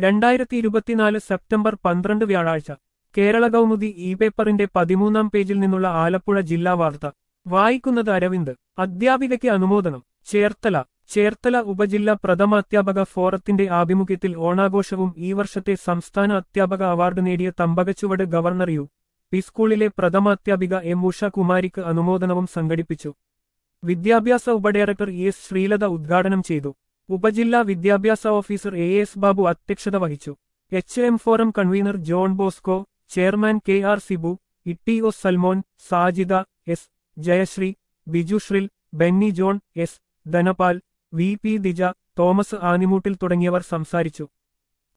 രണ്ടായിരത്തി ഇരുപത്തിനാല് സെപ്റ്റംബർ പന്ത്രണ്ട് വ്യാഴാഴ്ച കേരള കൗമുദി ഇ പേപ്പറിന്റെ പതിമൂന്നാം പേജിൽ നിന്നുള്ള ആലപ്പുഴ ജില്ലാ വാർത്ത വായിക്കുന്നത് അരവിന്ദ് അധ്യാപികയ്ക്ക് അനുമോദനം ചേർത്തല ചേർത്തല ഉപജില്ലാ പ്രഥമ അധ്യാപക ഫോറത്തിന്റെ ആഭിമുഖ്യത്തിൽ ഓണാഘോഷവും ഈ വർഷത്തെ സംസ്ഥാന അധ്യാപക അവാർഡ് നേടിയ തമ്പകച്ചുവട് ഗവർണർ യു പി സ്കൂളിലെ പ്രഥമ അധ്യാപിക എം ഉഷ കുമാരിക്ക് അനുമോദനവും സംഘടിപ്പിച്ചു വിദ്യാഭ്യാസ ഉപഡയറക്ടർ ഇ എസ് ശ്രീലത ഉദ്ഘാടനം ചെയ്തു ഉപജില്ലാ വിദ്യാഭ്യാസ ഓഫീസർ എ എസ് ബാബു അധ്യക്ഷത വഹിച്ചു H M forum convener John Bosco chairman K R Sibu T O Salmon Sajida S Jayasree Biju Shril Benny John S Dhanapal V P Dija Thomas Animoottil തുടങ്ങിയവർ സംസാരിച്ചു